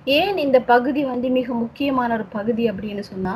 ஏன் இந்த பகுதி வந்து மிக முக்கியமான ஒரு பகுதி அப்படின்னு சொன்னா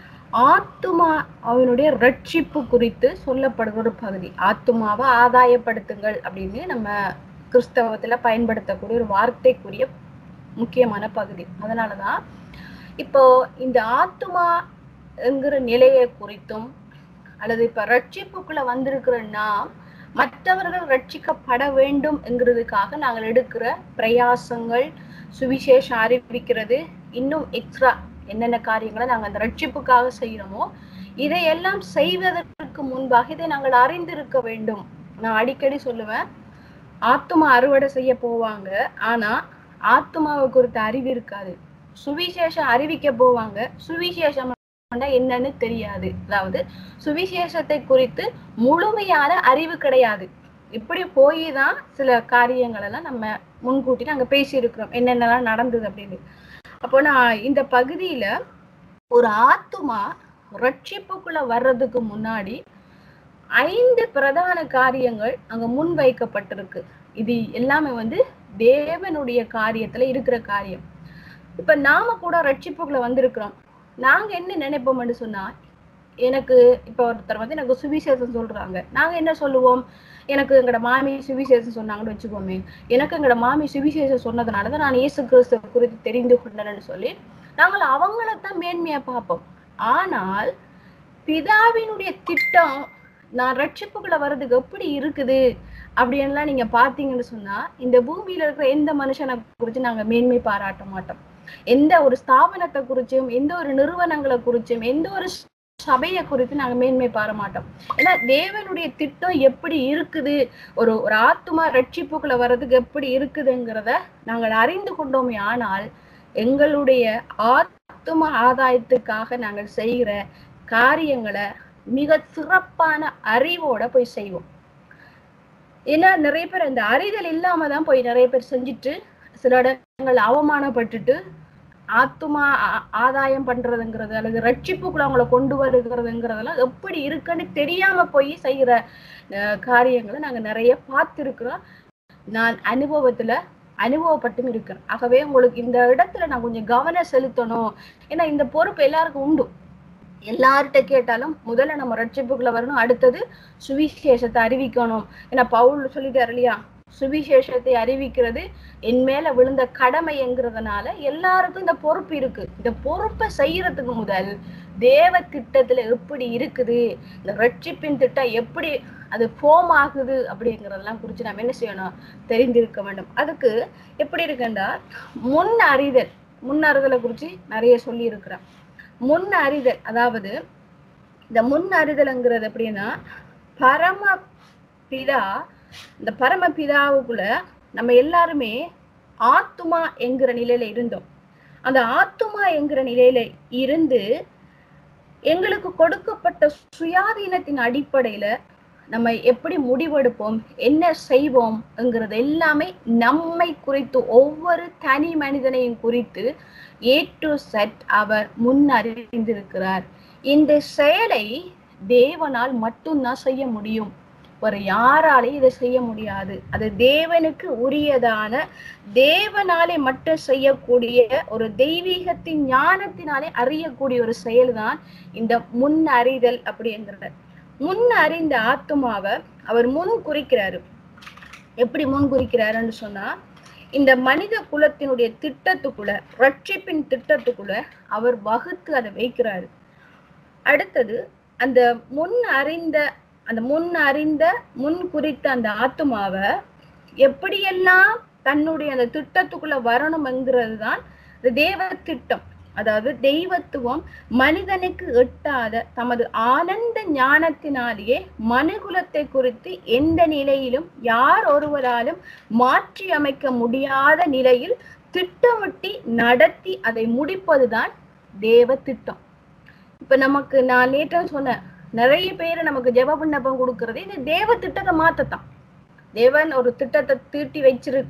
ஆத்துமா அவனுடைய ரட்சிப்பு குறித்து சொல்லப்படுற ஒரு பகுதி ஆத்துமாவை ஆதாயப்படுத்துங்கள் அப்படின்னு நம்ம கிறிஸ்தவத்துல பயன்படுத்தக்கூடிய ஒரு வார்த்தைக்குரிய முக்கியமான பகுதி அதனாலதான் இப்போ இந்த ஆத்துமா என்கிற நிலையை குறித்தும் அல்லது இப்ப ரட்சிப்புக்குள்ள வந்திருக்கிற நாம் மற்றவர்கள் ரட்சிக்கப்பட வேண்டும் என்கிறதுக்காக நாங்கள் எடுக்கிற பிரயாசங்கள் சுவிசேஷம் அறிவிக்கிறது இன்னும் எக்ஸ்ட்ரா என்னென்ன காரியங்களை நாங்கள் அந்த ரட்சிப்புக்காக செய்யறோமோ இதையெல்லாம் செய்வதற்கு முன்பாக இதை நாங்கள் அறிந்திருக்க வேண்டும் நான் அடிக்கடி சொல்லுவேன் ஆத்துமா அறுவடை செய்ய போவாங்க ஆனா ஆத்துமாவை குறித்த அறிவு இருக்காது சுவிசேஷம் அறிவிக்க போவாங்க சுவிசேஷம் என்னன்னு தெரியாது அதாவது சுவிசேஷத்தை குறித்து முழுமையான அறிவு கிடையாது இப்படி போய் தான் சில காரியங்கள் எல்லாம் நம்ம முன்கூட்டி நாங்க பேசியிருக்கிறோம் என்னென்னலாம் நடந்தது அப்படின்னு அப்போ நான் இந்த பகுதியில ஒரு ஆத்துமா ரட்சிப்புக்குள்ள வர்றதுக்கு முன்னாடி ஐந்து பிரதான காரியங்கள் அங்க முன்வைக்கப்பட்டிருக்கு இது எல்லாமே வந்து தேவனுடைய காரியத்துல இருக்கிற காரியம் இப்ப நாம கூட ரட்சிப்புக்குள்ள வந்திருக்கிறோம் நாங்க என்ன நினைப்போம்னு சொன்னா எனக்கு இப்ப ஒருத்தர் வந்து எனக்கு சுவிசேஷம் சொல்றாங்க நாங்க என்ன சொல்லுவோம் எனக்கு எங்கட மாமி சுவிசேஷம் சொன்னாங்கன்னு வச்சுக்கோமே எனக்கு எங்கட மாமி சுவிசேஷம் சொன்னதுனாலதான் நான் இயேசு கிறிஸ்துவ குறித்து தெரிந்து கொண்டேன்னு சொல்லி நாங்கள் அவங்களத்தான் மேன்மையா பார்ப்போம் ஆனால் பிதாவினுடைய திட்டம் நான் ரட்சிப்புக்குள்ள வர்றதுக்கு எப்படி இருக்குது அப்படின்லாம் நீங்க பாத்தீங்கன்னு சொன்னா இந்த பூமியில இருக்கிற எந்த மனுஷனை குறிச்சு நாங்க மேன்மை பாராட்ட மாட்டோம் எந்த ஒரு ஸ்தாபனத்தை குறிச்சும் எந்த ஒரு நிறுவனங்களை குறிச்சும் எந்த ஒரு சபையை குறித்து நாங்க மேன்மை பார மாட்டோம் ஏன்னா தேவனுடைய திட்டம் எப்படி இருக்குது ஒரு ஒரு ஆத்துமா ரட்சிப்புக்குள்ள வர்றதுக்கு எப்படி இருக்குதுங்கிறத நாங்கள் அறிந்து கொண்டோமே ஆனால் எங்களுடைய ஆத்தும ஆதாயத்துக்காக நாங்கள் செய்கிற காரியங்களை மிக சிறப்பான அறிவோட போய் செய்வோம் ஏன்னா நிறைய பேர் இந்த அறிதல் இல்லாம தான் போய் நிறைய பேர் செஞ்சுட்டு சில இடங்கள் அவமானப்பட்டுட்டு ஆத்துமா ஆதாயம் பண்றதுங்கிறது அல்லது ரட்சிப்புக்குள்ள அவங்கள கொண்டு வருகிறதுங்கிறதெல்லாம் எப்படி இருக்குன்னு தெரியாம போய் செய்யற காரியங்களை நாங்க நிறைய பார்த்திருக்கிறோம் நான் அனுபவத்துல அனுபவப்பட்டும் இருக்கிறேன் ஆகவே உங்களுக்கு இந்த இடத்துல நான் கொஞ்சம் கவனம் செலுத்தணும் ஏன்னா இந்த பொறுப்பு எல்லாருக்கும் உண்டு எல்லார்கிட்ட கேட்டாலும் முதல்ல நம்ம ரட்சிப்புக்குள்ள வரணும் அடுத்தது சுவிசேஷத்தை அறிவிக்கணும் ஏன்னா பவுல் சொல்லிட்டாரு இல்லையா சுவிசேஷத்தை அறிவிக்கிறது என் மேல விழுந்த கடமைங்கிறதுனால எல்லாருக்கும் இந்த பொறுப்பு இருக்கு இந்த பொறுப்பை செய்யறதுக்கு முதல் தேவ திட்டத்துல எப்படி இருக்குது இந்த ரட்சிப்பின் திட்டம் எப்படி அது ஃபோம் ஆகுது அப்படிங்கறதெல்லாம் குறிச்சு நம்ம என்ன செய்யணும் தெரிந்திருக்க வேண்டும் அதுக்கு எப்படி இருக்குன்னா முன் அறிதல் முன் அறிதலை குறிச்சு நிறைய சொல்லி இருக்கிறேன் முன் அறிதல் அதாவது இந்த முன் அறிதல்ங்கிறது எப்படின்னா பரம பிதா இந்த பரம பிதாவுக்குள்ள நம்ம எல்லாருமே ஆத்துமா என்கிற நிலையில இருந்தோம் அந்த ஆத்துமா என்கிற நிலையில இருந்து எங்களுக்கு கொடுக்கப்பட்ட சுயாதீனத்தின் அடிப்படையில நம்ம எப்படி முடிவெடுப்போம் என்ன செய்வோம்ங்கிறது எல்லாமே நம்மை குறித்து ஒவ்வொரு தனி மனிதனையும் குறித்து ஏ டு செட் அவர் முன் அறிந்திருக்கிறார் இந்த செயலை தேவனால் மட்டும்தான் செய்ய முடியும் ஒரு யாராலையும் இதை செய்ய முடியாது அது தேவனுக்கு உரியதான தேவனாலே மட்டும் செய்யக்கூடிய ஒரு தெய்வீகத்தின் ஞானத்தினாலே அறியக்கூடிய ஒரு செயல்தான் இந்த முன் அறிதல் அப்படிங்கிறது முன் அறிந்த ஆத்மாவை அவர் முன் குறிக்கிறாரு எப்படி முன் குறிக்கிறாருன்னு சொன்னா இந்த மனித குலத்தினுடைய திட்டத்துக்குள்ள ரட்சிப்பின் திட்டத்துக்குள்ள அவர் வகுத்து அதை வைக்கிறாரு அடுத்தது அந்த முன் அறிந்த அந்த முன் அறிந்த முன் குறித்த அந்த ஆத்மாவை எப்படியெல்லாம் தன்னுடைய அந்த திட்டத்துக்குள்ள வரணும்ங்கிறது தான் தேவ திட்டம் அதாவது தெய்வத்துவம் மனிதனுக்கு எட்டாத தமது ஆனந்த ஞானத்தினாலேயே மனுகுலத்தை குறித்து எந்த நிலையிலும் யார் ஒருவராலும் மாற்றி அமைக்க முடியாத நிலையில் திட்டமிட்டி நடத்தி அதை முடிப்பதுதான் தேவ திட்டம் இப்ப நமக்கு நான் நேற்று சொன்னேன் நிறைய பேர் நமக்கு ஜெப விண்ணப்பம் கொடுக்கறது இந்த தேவ திட்டத்தை மாத்தத்தான் தேவன் ஒரு திட்டத்தை தீட்டி வச்சிருக்க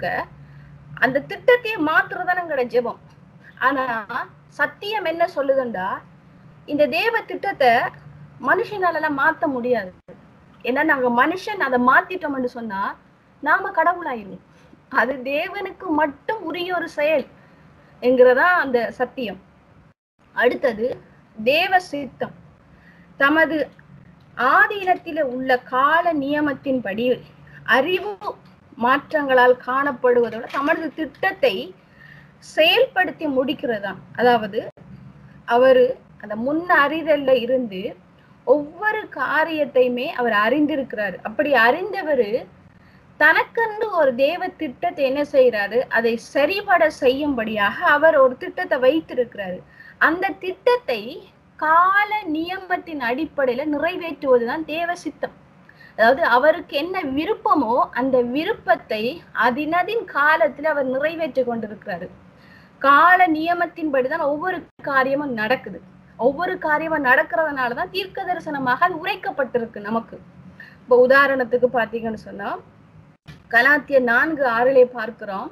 அந்த திட்டத்தையே மாத்துறதான எங்களோட ஜெபம் ஆனா சத்தியம் என்ன சொல்லுதுண்டா இந்த தேவ திட்டத்தை மனுஷனாலலாம் மாத்த முடியாது ஏன்னா நாங்க மனுஷன் அதை மாத்திட்டோம்னு சொன்னா நாம கடவுளாயிருவோம் அது தேவனுக்கு மட்டும் உரிய ஒரு செயல் என்கிறதா அந்த சத்தியம் அடுத்தது தேவ சித்தம் தமது ஆதீனத்தில உள்ள கால நியமத்தின்படி அறிவு மாற்றங்களால் காணப்படுவதோட தமது திட்டத்தை செயல்படுத்தி முடிக்கிறதா அதாவது அவரு அந்த முன் அறிதல்ல இருந்து ஒவ்வொரு காரியத்தையுமே அவர் அறிந்திருக்கிறாரு அப்படி அறிந்தவரு தனக்கென்று ஒரு தேவ திட்டத்தை என்ன செய்யறாரு அதை சரிபட செய்யும்படியாக அவர் ஒரு திட்டத்தை வைத்திருக்கிறாரு அந்த திட்டத்தை கால நியமத்தின் அடிப்படையில நிறைவேற்றுவதுதான் தேவ சித்தம் அதாவது அவருக்கு என்ன விருப்பமோ அந்த விருப்பத்தை அதினதின் காலத்துல அவர் நிறைவேற்றி கொண்டிருக்கிறாரு கால நியமத்தின்படிதான் ஒவ்வொரு காரியமும் நடக்குது ஒவ்வொரு காரியமும் நடக்கிறதுனாலதான் தீர்க்க தரிசனமாக அது உரைக்கப்பட்டிருக்கு நமக்கு இப்ப உதாரணத்துக்கு பாத்தீங்கன்னு சொன்னா கலாத்திய நான்கு ஆறிலே பார்க்கிறோம்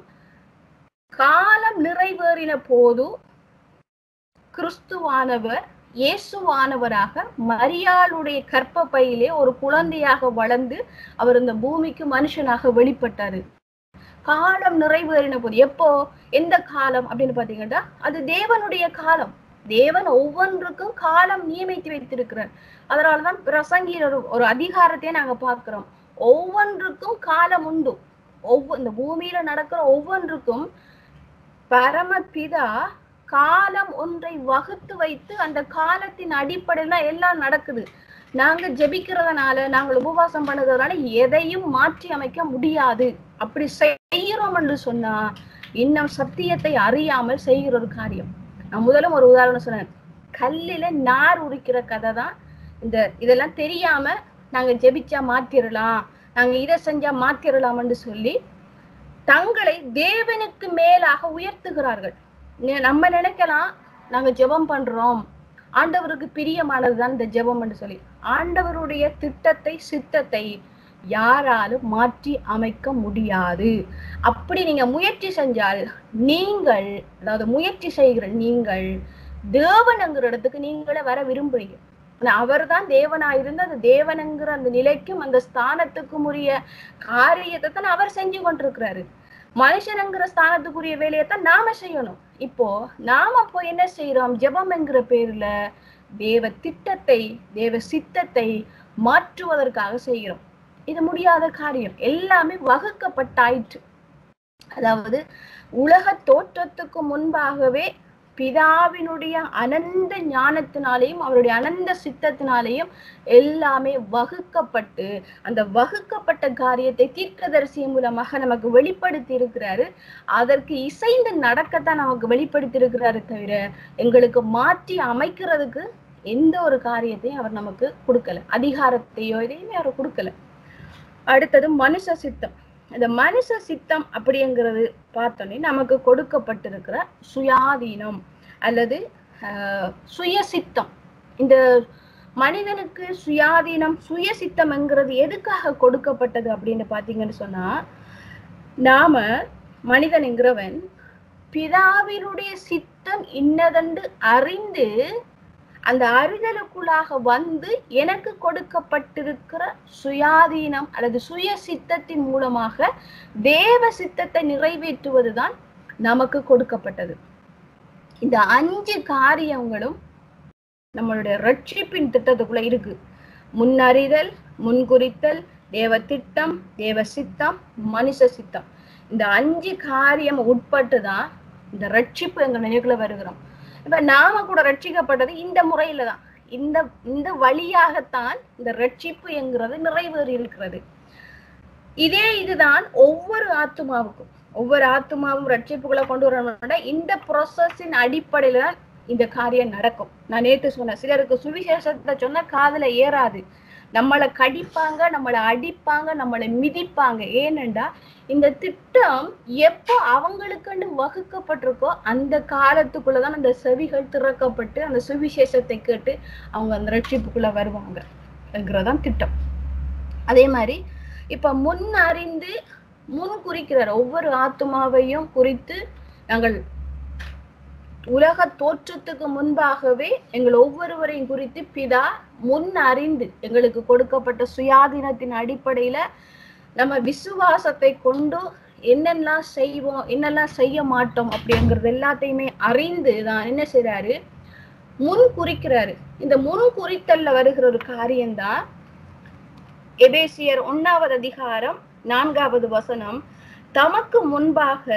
காலம் நிறைவேறின போது கிறிஸ்துவானவர் இயேசுவானவராக மரியாளுடைய கற்பப்பையிலே ஒரு குழந்தையாக வளர்ந்து அவர் இந்த பூமிக்கு மனுஷனாக வெளிப்பட்டாரு காலம் நிறைவேறின போது எப்போ எந்த காலம் அப்படின்னு பாத்தீங்கன்னா அது தேவனுடைய காலம் தேவன் ஒவ்வொன்றுக்கும் காலம் நியமித்து வைத்திருக்கிறார் அதனாலதான் பிரசங்கியில் ஒரு ஒரு அதிகாரத்தையே நாங்க பார்க்கிறோம் ஒவ்வொன்றுக்கும் காலம் உண்டு ஒவ்வொரு இந்த பூமியில நடக்கிற ஒவ்வொன்றுக்கும் பரமபிதா காலம் ஒன்றை வகுத்து வைத்து அந்த காலத்தின் அடிப்படையில எல்லாம் நடக்குது நாங்க ஜெபிக்கிறதுனால நாங்கள் உபவாசம் பண்ணதுனால எதையும் மாற்றி அமைக்க முடியாது அப்படி செய்யறோம் என்று சொன்னா இன்னும் சத்தியத்தை அறியாமல் செய்கிற ஒரு காரியம் நான் முதலும் ஒரு உதாரணம் சொன்னேன் கல்லில நார் உரிக்கிற கதை தான் இந்த இதெல்லாம் தெரியாம நாங்க ஜெபிச்சா மாத்திரலாம் நாங்க இதை செஞ்சா மாத்திரலாம்னு சொல்லி தங்களை தேவனுக்கு மேலாக உயர்த்துகிறார்கள் நே- நம்ம நினைக்கலாம் நாங்க ஜெபம் பண்றோம் ஆண்டவருக்கு பிரியமானதுதான் இந்த ஜெபம் என்று சொல்லி ஆண்டவருடைய திட்டத்தை சித்தத்தை யாராலும் மாற்றி அமைக்க முடியாது அப்படி நீங்க முயற்சி செஞ்சால் நீங்கள் அதாவது முயற்சி செய்கிற நீங்கள் தேவனுங்கிற இடத்துக்கு நீங்களே வர விரும்புறீங்க அவர் தான் தேவனாயிருந்து அந்த தேவனுங்கிற அந்த நிலைக்கும் அந்த ஸ்தானத்துக்கும் உரிய காரியத்தை தான் அவர் செஞ்சு கொண்டிருக்கிறாரு மனுஷனுங்கிற ஸ்தானத்துக்குரிய வேலையைத்தான் நாம செய்யணும் இப்போ நாம போய் என்ன செய்யறோம் ஜெபம் என்கிற பேர்ல தேவ திட்டத்தை தேவ சித்தத்தை மாற்றுவதற்காக செய்கிறோம் இது முடியாத காரியம் எல்லாமே வகுக்கப்பட்டாயிற்று அதாவது உலக தோற்றத்துக்கு முன்பாகவே பிதாவினுடைய அனந்த ஞானத்தினாலேயும் அவருடைய அனந்த சித்தத்தினாலேயும் எல்லாமே வகுக்கப்பட்டு அந்த வகுக்கப்பட்ட காரியத்தை தீர்க்கதரிசியின் மூலமாக நமக்கு வெளிப்படுத்தி இருக்கிறாரு அதற்கு இசைந்து நடக்கத்தான் நமக்கு வெளிப்படுத்தி இருக்கிறாரு தவிர எங்களுக்கு மாற்றி அமைக்கிறதுக்கு எந்த ஒரு காரியத்தையும் அவர் நமக்கு கொடுக்கல அதிகாரத்தையோ எதையுமே அவர் கொடுக்கல அடுத்தது மனுஷ சித்தம் இந்த மனுஷ சித்தம் அப்படிங்கிறது பார்த்தோன்னே நமக்கு கொடுக்கப்பட்டிருக்கிற சுயாதீனம் அல்லது ஆஹ், சுய சித்தம் இந்த மனிதனுக்கு சுயாதீனம் சுய சித்தம்ங்கிறது எதுக்காக கொடுக்கப்பட்டது அப்படின்னு பார்த்தீங்கன்னு சொன்னா நாம மனிதன்ங்கிறவன் பிதாவினுடைய சித்தம் இன்னதென்று அறிந்து அந்த அறிதலுக்குள்ளாக வந்து எனக்கு கொடுக்கப்பட்டிருக்கிற சுயாதீனம் அல்லது சுய சித்தத்தின் மூலமாக தேவ சித்தத்தை நிறைவேற்றுவதுதான் நமக்கு கொடுக்கப்பட்டது இந்த அஞ்சு காரியங்களும் நம்மளுடைய ரட்சிப்பின் திட்டத்துக்குள்ள இருக்கு முன்னறிதல் முன்குறித்தல் தேவ திட்டம் தேவ சித்தம் மனுஷ சித்தம் இந்த அஞ்சு காரியம் உட்பட்டு தான் இந்த ரட்சிப்பு எங்க நினைவுக்குள்ள வருகிறோம் இப்ப நாம கூட ரட்சிக்கப்பட்டது இந்த முறையில தான் இந்த இந்த வழியாகத்தான் இந்த ரட்சிப்பு என்கிறது நிறைவேறி இருக்கிறது இதே இதுதான் ஒவ்வொரு ஆத்துமாவுக்கும் ஒவ்வொரு ஆத்துமாவும் ரட்சிப்புகளை கொண்டு வரணும்னா இந்த ப்ராசஸின் அடிப்படையில தான் இந்த காரியம் நடக்கும் நான் நேத்து சொன்னேன் சிலருக்கு சுவிசேஷத்தை சொன்னா காதுல ஏறாது நம்மளை கடிப்பாங்க நம்மளை அடிப்பாங்க நம்மளை மிதிப்பாங்க ஏனென்றா இந்த திட்டம் எப்போ அவங்களுக்குன்னு வகுக்கப்பட்டிருக்கோ அந்த காலத்துக்குள்ளதான் அந்த செவிகள் திறக்கப்பட்டு அந்த சுவிசேஷத்தை கேட்டு அவங்க அந்த ரட்சிப்புக்குள்ள வருவாங்க என்கிறதான் திட்டம் அதே மாதிரி இப்ப முன் அறிந்து முன் குறிக்கிறார் ஒவ்வொரு ஆத்துமாவையும் குறித்து நாங்கள் உலக தோற்றத்துக்கு முன்பாகவே எங்கள் ஒவ்வொருவரையும் குறித்து பிதா முன் அறிந்து எங்களுக்கு கொடுக்கப்பட்ட சுயாதீனத்தின் அடிப்படையில நம்ம விசுவாசத்தை கொண்டு என்னெல்லாம் செய்வோம் என்னெல்லாம் செய்ய மாட்டோம் அப்படிங்கிறது எல்லாத்தையுமே அறிந்து தான் என்ன செய்றாரு முன் குறிக்கிறாரு இந்த முன் குறித்தல்ல வருகிற ஒரு காரியம்தான் எபேசியர் ஒன்னாவது அதிகாரம் நான்காவது வசனம் தமக்கு முன்பாக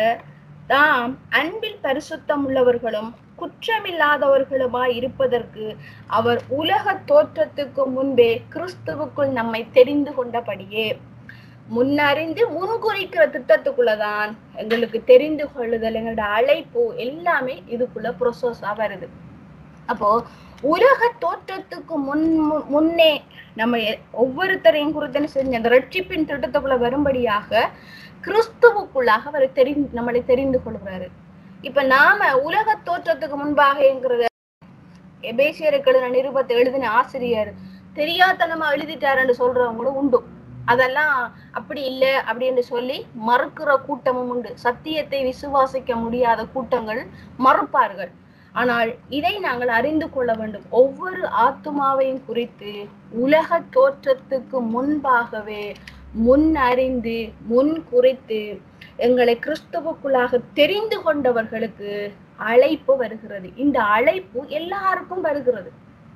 தாம் அன்பில் பரிசுத்தம் உள்ளவர்களும் குற்றமில்லாதவர்களுமாய் இருப்பதற்கு அவர் உலக தோற்றத்துக்கு முன்பே கிறிஸ்துவுக்குள் நம்மை தெரிந்து கொண்டபடியே முன்னறிந்து முன்குறிக்கிற திட்டத்துக்குள்ளதான் எங்களுக்கு தெரிந்து கொள்ளுதல் எங்களோட அழைப்பு எல்லாமே இதுக்குள்ள ப்ரொசஸா வருது அப்போ உலக தோற்றத்துக்கு முன் மு- முன்னே நம்ம எ- ஒவ்வொருத்தரையும் குறித்து செஞ்ச அந்த ரட்சிப்பின் திட்டத்துக்குள்ள வரும்படியாக கிறிஸ்துவுக்குள்ளாக அவர் தெரி நம்மளை தெரிந்து கொள்கிறாரு இப்ப நாம உலக தோற்றத்துக்கு முன்பாகங்கிறத எபேசியருக்கு எழுதின நிருபத்தை எழுதின ஆசிரியர் தெரியாதனமா எழுதிட்டாருன்னு சொல்றவங்களும் உண்டு அதெல்லாம் அப்படி இல்ல அப்படின்னு சொல்லி மறுக்கிற கூட்டமும் உண்டு சத்தியத்தை விசுவாசிக்க முடியாத கூட்டங்கள் மறுப்பார்கள் ஆனால் இதை நாங்கள் அறிந்து கொள்ள வேண்டும் ஒவ்வொரு ஆத்துமாவையும் குறித்து உலக தோற்றத்துக்கு முன்பாகவே முன் அறிந்து முன் குறித்து எங்களை கிறிஸ்துவுக்குள்ளாக தெரிந்து கொண்டவர்களுக்கு அழைப்பு வருகிறது இந்த அழைப்பு எல்லாருக்கும் வருகிறது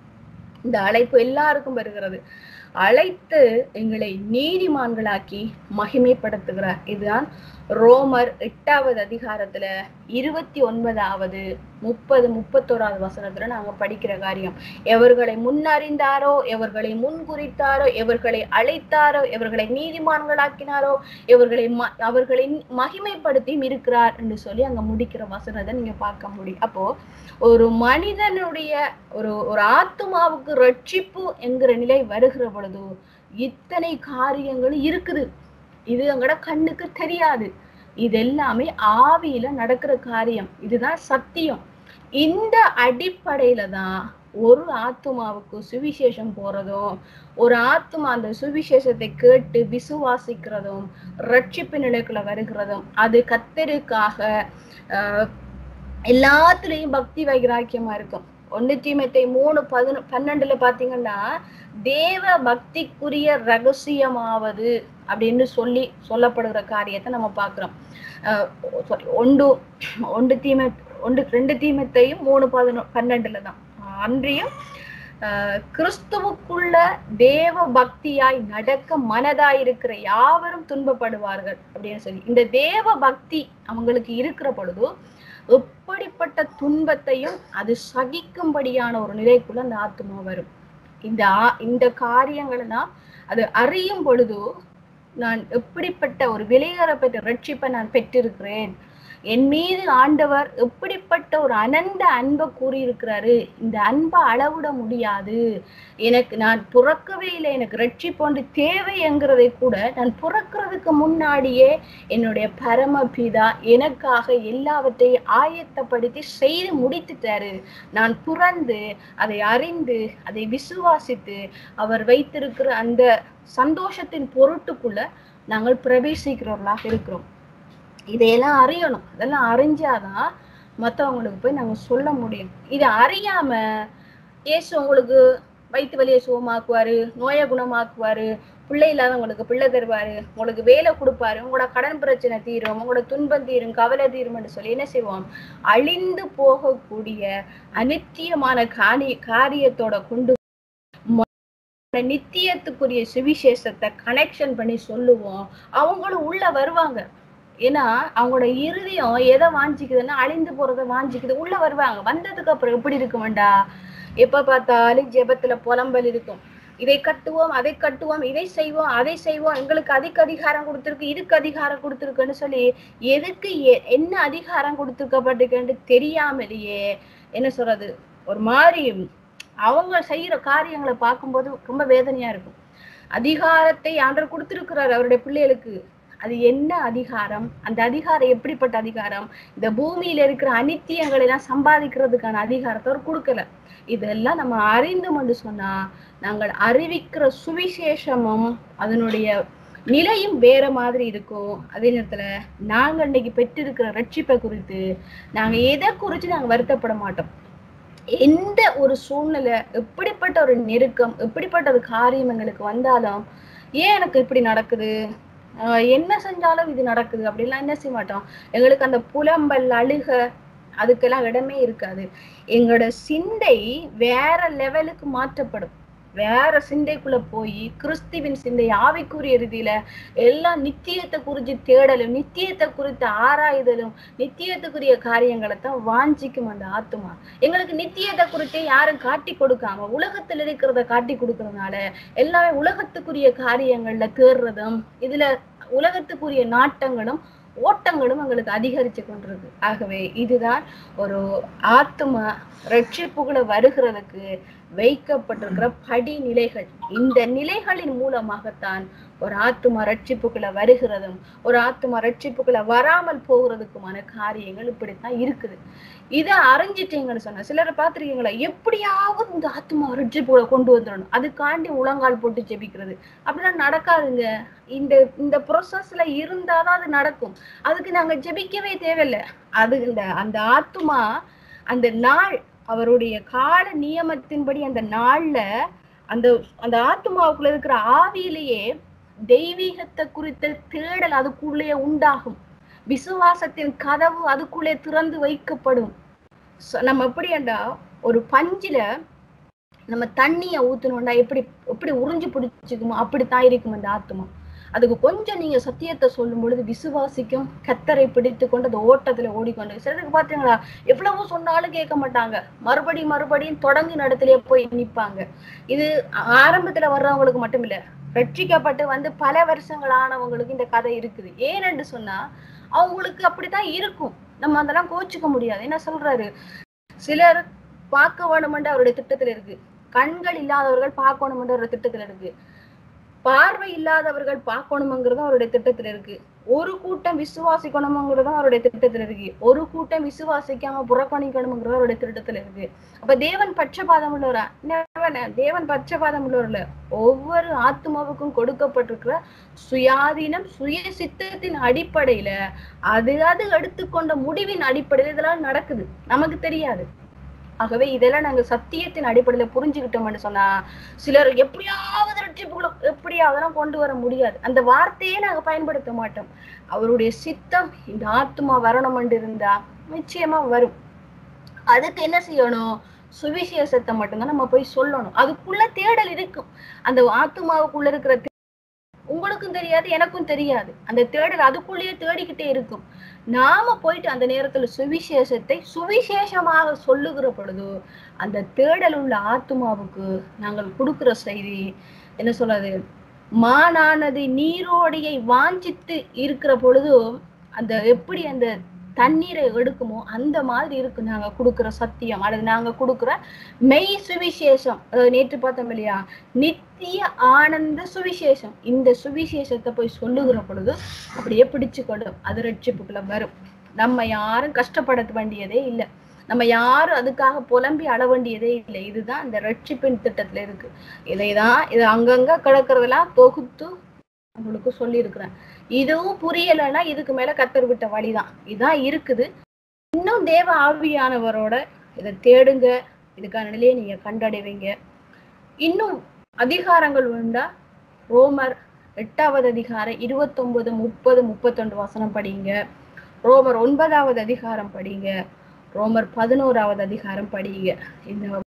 இந்த அழைப்பு எல்லாருக்கும் வருகிறது அழைத்து எங்களை நீதிமான்களாக்கி மகிமைப்படுத்துகிறார் இதுதான் ரோமர் எட்டாவது அதிகாரத்துல இருபத்தி ஒன்பதாவது முப்பது முப்பத்தோராவது வசனத்துல நாங்க படிக்கிற காரியம் எவர்களை முன்னறிந்தாரோ எவர்களை முன்குறித்தாரோ எவர்களை அழைத்தாரோ எவர்களை நீதிமான்களாக்கினாரோ எவர்களை ம- அவர்களை மகிமைப்படுத்தியும் இருக்கிறார் என்று சொல்லி அங்க முடிக்கிற வசனத்தை நீங்க பார்க்க முடியும் அப்போ ஒரு மனிதனுடைய ஒரு ஒரு ஆத்துமாவுக்கு ரட்சிப்பு என்கிற நிலை வருகிற பொழுது இத்தனை காரியங்கள் இருக்குது இது எங்கட கண்ணுக்கு தெரியாது இது எல்லாமே ஆவியில நடக்கிற காரியம் இதுதான் சத்தியம் இந்த அடிப்படையில தான் ஒரு ஆத்துமாவுக்கு சுவிசேஷம் போறதும் ஒரு ஆத்துமா அந்த சுவிசேஷத்தை கேட்டு விசுவாசிக்கிறதும் ரட்சிப்பு நிலைக்குள்ள வருகிறதும் அது கத்தருக்காக ஆஹ், எல்லாத்துலயும் பக்தி வைராக்கியமா இருக்கும் ஒண்ணு தீமத்தை மூணு பதினொ பன்னெண்டுல பாத்தீங்கன்னா தேவ பக்திக்குரிய ரகசியமாவது அப்படின்னு சொல்லி சொல்லப்படுகிற காரியத்தை நம்ம பார்க்கிறோம் ஆஹ் sorry, ஒன்று ஒன்று தீமை ஒன்று ரெண்டு தீமத்தையும் மூணு பதினொ பன்னெண்டுல தான் அன்றியும் ஆஹ் கிறிஸ்துவுக்குள்ள தேவ பக்தியாய் நடக்க மனதாய் இருக்கிற யாவரும் துன்பப்படுவார்கள் அப்படின்னு சொல்லி இந்த தேவ பக்தி அவங்களுக்கு இருக்கிற பொழுது எப்படிப்பட்ட துன்பத்தையும் அது சகிக்கும்படியான ஒரு நிலைக்குள்ள அந்த ஆத்மா வரும் இந்த ஆ- இந்த காரியங்களை தான் அது அறியும் பொழுது நான் எப்படிப்பட்ட ஒரு விலையேறப்பட்ட ரட்சிப்பை நான் பெற்றிருக்கிறேன் என் மீது ஆண்டவர் எப்படிப்பட்ட ஒரு அனந்த அன்பை கூறியிருக்கிறாரு இந்த அன்பை அளவிட முடியாது எனக்கு நான் பிறக்கவே இல்லை எனக்கு ரட்சிப்பொன்று தேவை என்கிறதை கூட நான் பிறக்கிறதுக்கு முன்னாடியே என்னுடைய பரமபிதா எனக்காக எல்லாவற்றையும் ஆயத்தப்படுத்தி செய்து முடித்துட்டாரு நான் பிறந்து அதை அறிந்து அதை விசுவாசித்து அவர் வைத்திருக்கிற அந்த சந்தோஷத்தின் பொருட்டுக்குள்ள நாங்கள் பிரவேசிக்கிறவர்களாக இருக்கிறோம் இதையெல்லாம் அறியணும் அதெல்லாம் அறிஞ்சாதான் மத்தவங்களுக்கு போய் நாங்க சொல்ல முடியும் இதை அறியாம இயேசு உங்களுக்கு வயிற்று வலியை சுகமாக்குவாரு நோயை குணமாக்குவாரு பிள்ளை இல்லாதவங்களுக்கு பிள்ளை தருவாரு உங்களுக்கு வேலை கொடுப்பாரு உங்களோட கடன் பிரச்சனை தீரும் உங்களோட துன்பம் தீரும் கவலை தீரும்னு சொல்லி என்ன செய்வோம் அழிந்து போகக்கூடிய அனித்தியமான காணி காரியத்தோட கொண்டு ம- நித்தியத்துக்குரிய சுவிசேஷத்தை கனெக்ஷன் பண்ணி சொல்லுவோம் அவங்களும் உள்ள வருவாங்க ஏன்னா அவங்களோட இருதயம் எதை வாஞ்சிக்குதுன்னா அழிந்து போறதை வாஞ்சிக்குது உள்ள வருவாங்க வந்ததுக்கு அப்புறம் எப்படி இருக்குமெண்டா எப்ப பார்த்தாலும் ஜெபத்துல புலம்பல் இருக்கும் இதை கட்டுவோம் அதை கட்டுவோம் இதை செய்வோம் அதை செய்வோம் எங்களுக்கு அதுக்கு அதிகாரம் கொடுத்துருக்கு இதுக்கு அதிகாரம் கொடுத்துருக்குன்னு சொல்லி எதுக்கு எ- என்ன அதிகாரம் கொடுத்துருக்கப்பட்டிருக்குன்னு தெரியாமலேயே என்ன சொல்றது ஒரு மாதிரி அவங்க செய்யற காரியங்களை பார்க்கும்போது ரொம்ப வேதனையா இருக்கும் அதிகாரத்தை ஆண்டவர் கொடுத்திருக்கிறார் அவருடைய பிள்ளைகளுக்கு அது என்ன அதிகாரம் அந்த அதிகாரம் எப்படிப்பட்ட அதிகாரம் இந்த பூமியில இருக்கிற அனித்தியங்களை எல்லாம் சம்பாதிக்கிறதுக்கான அதிகாரத்தை அவர் கொடுக்கல இதெல்லாம் நம்ம அறிந்தோம் என்று சொன்னா நாங்கள் அறிவிக்கிற சுவிசேஷமும் அதனுடைய நிலையும் வேற மாதிரி இருக்கும் அதே நேரத்துல நாங்க இன்னைக்கு பெற்றிருக்கிற ரட்சிப்பை குறித்து நாங்க எதை குறித்து நாங்க வருத்தப்பட மாட்டோம் எந்த ஒரு சூழ்நிலை எப்படிப்பட்ட ஒரு நெருக்கம் எப்படிப்பட்ட ஒரு காரியம் எங்களுக்கு வந்தாலும் ஏன் எனக்கு இப்படி நடக்குது ஆஹ் என்ன செஞ்சாலும் இது நடக்குது அப்படிலாம் என்ன செய்ய மாட்டோம் எங்களுக்கு அந்த புலம்பல் அழுக அதுக்கெல்லாம் இடமே இருக்காது எங்களோட சிந்தை வேற லெவலுக்கு மாற்றப்படும் வேற சிந்தைக்குள்ள போய் கிறிஸ்துவின் சிந்தை ஆவிக்குரிய ரீதியில எல்லாம் நித்தியத்தை குறித்து தேடலும் நித்தியத்தை குறித்து ஆராய்தலும் நித்தியத்துக்குரிய காரியங்களை தான் வாஞ்சிக்கும் அந்த ஆத்துமா எங்களுக்கு நித்தியத்தை குறித்து யாரும் காட்டி கொடுக்காம உலகத்தில் இருக்கிறத காட்டி கொடுக்கறதுனால எல்லாமே உலகத்துக்குரிய காரியங்கள்ல தேடுறதும் இதுல உலகத்துக்குரிய நாட்டங்களும் ஓட்டங்களும் எங்களுக்கு அதிகரிச்சு கொண்டிருக்கு ஆகவே இதுதான் ஒரு ஆத்மா ரட்சிப்புகளை வருகிறதுக்கு வைக்கப்பட்டிருக்கிற படிநிலைகள் இந்த நிலைகளின் மூலமாகத்தான் ஒரு ஆத்துமா ரட்சிப்புக்குள்ள வருகிறதும் ஒரு ஆத்துமா ரட்சிப்புக்குள்ள வராமல் போகிறதுக்குமான காரியங்கள் இப்படித்தான் இருக்குது இதை அறிஞ்சிட்டீங்கன்னு சொன்ன சிலரை பார்த்திருக்கீங்களா எப்படியாவது இந்த ஆத்மா ரட்சிப்புகளை கொண்டு வந்துடணும் அதுக்காண்டி உளங்கால் போட்டு ஜெபிக்கிறது அப்படிலாம் நடக்காதுங்க இந்த இந்த ப்ரொசஸ்ல இருந்தாதான் அது நடக்கும் அதுக்கு நாங்க ஜெபிக்கவே தேவையில்லை அது இந்த அந்த ஆத்துமா அந்த நாள் அவருடைய கால நியமத்தின்படி அந்த நாள்ல அந்த அந்த ஆத்மாவுக்குள்ள இருக்கிற ஆவியிலேயே தெய்வீகத்தை குறித்த தேடல் அதுக்குள்ளேயே உண்டாகும் விசுவாசத்தின் கதவு அதுக்குள்ளே திறந்து வைக்கப்படும் ச- நம்ம எப்படியாண்டா ஒரு பஞ்சில நம்ம தண்ணிய ஊத்தணும்டா எப்படி எப்படி உறிஞ்சு பிடிச்சிக்குமோ அப்படித்தான் இருக்கும் அந்த ஆத்மா அதுக்கு கொஞ்சம் நீங்க சத்தியத்தை சொல்லும் பொழுது விசுவாசிக்கும் கத்தரை பிடித்து கொண்டு அந்த ஓட்டத்துல ஓடிக்கொண்டு சிலருக்கு பாத்தீங்களா எவ்வளவோ சொன்னாலும் கேட்க மாட்டாங்க மறுபடி மறுபடியும் தொடங்கி இடத்துலயே போய் நிப்பாங்க இது ஆரம்பத்துல வர்றவங்களுக்கு மட்டும் இல்ல ரட்சிக்கப்பட்டு வந்து பல வருஷங்கள் ஆனவங்களுக்கு இந்த கதை இருக்குது ஏனென்று சொன்னா அவங்களுக்கு அப்படித்தான் இருக்கும் நம்ம அதெல்லாம் கோச்சிக்க முடியாது என்ன சொல்றாரு சிலர் பார்க்க வேணுமென்று அவருடைய திட்டத்துல இருக்கு கண்கள் இல்லாதவர்கள் பார்க்கணுமென்று அவருடைய திட்டத்துல இருக்கு பார்வை இல்லாதவர்கள் பார்க்கணுங்கிறது அவருடைய திட்டத்துல இருக்கு ஒரு கூட்டம் விசுவாசிக்கணுங்கிறதும் அவருடைய திட்டத்துல இருக்கு ஒரு கூட்டம் விசுவாசிக்காம புறக்கணிக்கணுங்கிறது அவருடைய திட்டத்துல இருக்கு அப்ப தேவன் பட்சபாதம் உள்ளவரா Never. தேவன் பட்சபாதம் உள்ளவர்ல ஒவ்வொரு ஆத்மாவுக்கும் கொடுக்கப்பட்டிருக்கிற சுயாதீனம் சுய சித்தத்தின் அடிப்படையில அது அது எடுத்துக்கொண்ட முடிவின் அடிப்படையில இதெல்லாம் நடக்குது நமக்கு தெரியாது ஆகவே இதெல்லாம் நாங்க சத்தியத்தின் அடிப்படையில புரிஞ்சுக்கிட்டோம்னு சொன்னா சிலர் எப்படியாவது ரட்சிப்புகளை எப்படியாவதெல்லாம் கொண்டு வர முடியாது அந்த வார்த்தையே நாங்க பயன்படுத்த மாட்டோம் அவருடைய சித்தம் இந்த ஆத்மா வரணும்னு இருந்தா நிச்சயமா வரும் அதுக்கு என்ன செய்யணும் சுவிசேஷத்தை மட்டும்தான் நம்ம போய் சொல்லணும் அதுக்குள்ள தேடல் இருக்கும் அந்த ஆத்மாவுக்குள்ள இருக்கிற தே- உங்களுக்கும் தெரியாது எனக்கும் தெரியாது அந்த தேடல் அதுக்குள்ளேயே தேடிக்கிட்டே இருக்கும் நாம போயிட்டு அந்த நேரத்துல சுவிசேஷத்தை சுவிசேஷமாக சொல்லுகிற பொழுது அந்த தேடல் உள்ள ஆத்மாவுக்கு நாங்கள் கொடுக்கிற செய்தி என்ன சொல்றது மானானது நீரோடையை வாஞ்சித்து இருக்கிற பொழுது அந்த எப்படி அந்த தண்ணீரை எடுக்குமோ அந்த மாதிரி இருக்கு நாங்க கொடுக்கிற சத்தியம் அல்லது நாங்க கொடுக்கிற மெய் சுவிசேஷம் அதாவது நேற்று பார்த்தோம் இல்லையா நித்திய ஆனந்த சுவிசேஷம் இந்த சுவிசேஷத்தை போய் சொல்லுகிற பொழுது அப்படியே பிடிச்சுக்கொள்ளும் அது ரட்சிப்புக்குள்ள வரும் நம்ம யாரும் கஷ்டப்பட வேண்டியதே இல்லை நம்ம யாரும் அதுக்காக புலம்பி அழ வேண்டியதே இல்லை இதுதான் இந்த ரட்சிப்பின் திட்டத்துல இருக்கு இதைதான் இது அங்கங்க கிடக்கிறதெல்லாம் தொகுத்து உங்களுக்கு சொல்லியிருக்கிறேன் இதுவும் புரியலைன்னா இதுக்கு மேல கத்தர் விட்ட வழிதான் இதான் இருக்குது இன்னும் தேவ ஆவியானவரோட இதை தேடுங்க இதுக்கான நிலையை நீங்க கண்டடைவீங்க இன்னும் அதிகாரங்கள் உண்டா ரோமர் எட்டாவது அதிகாரம் இருபத்தொன்பது முப்பது முப்பத்தொன்று வசனம் படிங்க ரோமர் ஒன்பதாவது அதிகாரம் படிங்க ரோமர் பதினோராவது அதிகாரம் படிங்க இந்த